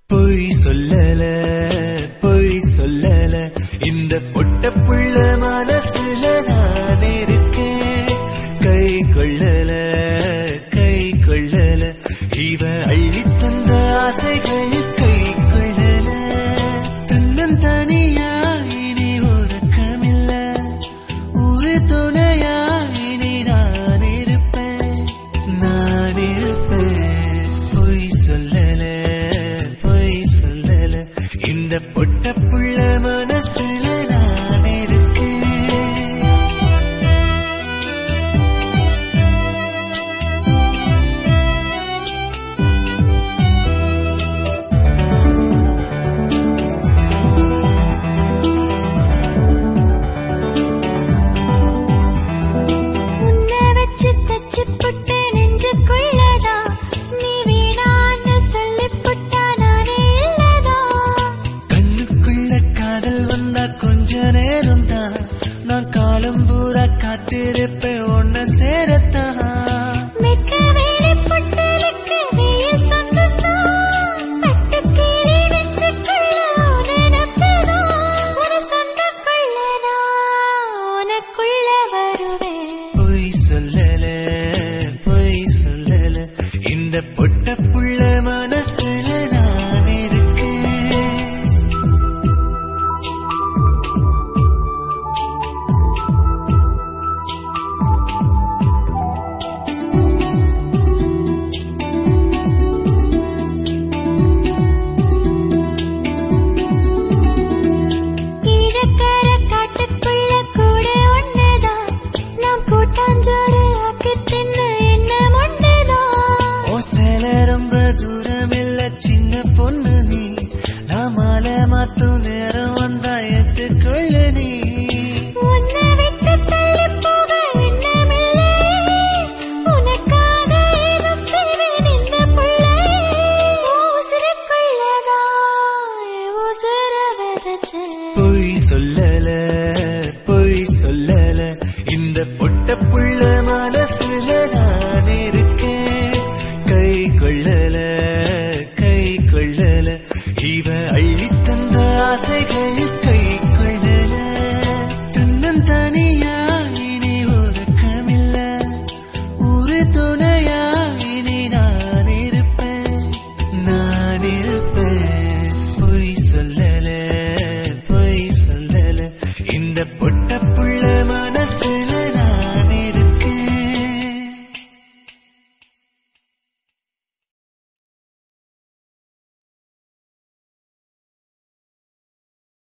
பொய் சொல்லல பொய் சொல்லல இந்த பொட்ட புள்ள மனசுல நான் இருக்கேன் கை கொள்ளல கை கொள்ளல இவ அள்ளி தந்த ஆசைகள் கை கொள்ளல தன்னன் தனியா இனி உறக்கமில்ல ஒரு துணையா இனி நான் இருப்பேன் நான் இருப்பேன் பொய் சொல்லல பொய் சொல்லல இந்த பொட்ட புள்ள மனசுல நான் இருக்கேன் உன்னை வச்சு தச்சு புட்ட நெஞ்சுக்குள்ளதா நீ வீணான்னு சொல்லி புட்டா நானே இல்லதா கண்ணுக்குள்ள காதல் வந்தா கொஞ்ச நேரம் தான் நான் காலம் பூரா காத்திருப்பேன் உன்னை சேரத்தான் மெட்ட வேலை புட்டலுக்கு வெயில் சொந்தம்தான் பட்டுக்கிளி நெஞ்சுக்குள்ள உனப்பதா ஒரு சொந்தக்குள்ளதா உனக்குள்ள வருவேன் பொய் சொல்லல பொய் சொல்லல இந்த பொட்ட புள்ள மனசுல நான் இருக்கேன் கீழக்கர காட்டுக்குள்ள கூட ஒண்ணுதான் நாம் கூட்டாஞ்சோறு ஆக்கி தின்ன எண்ணம் ஒண்ணுதான் ஓ சேல ரொம்ப தூரம் இல்ல சின்ன பொண்ணு நீ நான் மாலை மாத்தும் நேரம் வந்தா எடுத்துக்கொள்ள நீ உன்னை விட்டு தள்ளி போக எண்ணமில்லை உனக்காக ஏதும் செய்வேன் இந்த பிள்ளை உசுருக்குள்ளதா உசுர விதைச்சேன் பொய் சொல்லல பொய் சொல்லல இந்த பொட்ட புள்ள மனசுல நான் இருக்கேன் கை கொள்ளல கை கொள்ளல இவ அள்ளி தந்த ஆசைகள் கை கொள்ளல தன்னன் தனியா இனி உறக்கமில்ல ஒரு துணையா இனி நான் இருப்பேன் நான் இருப்பேன் பொய் சொல்லல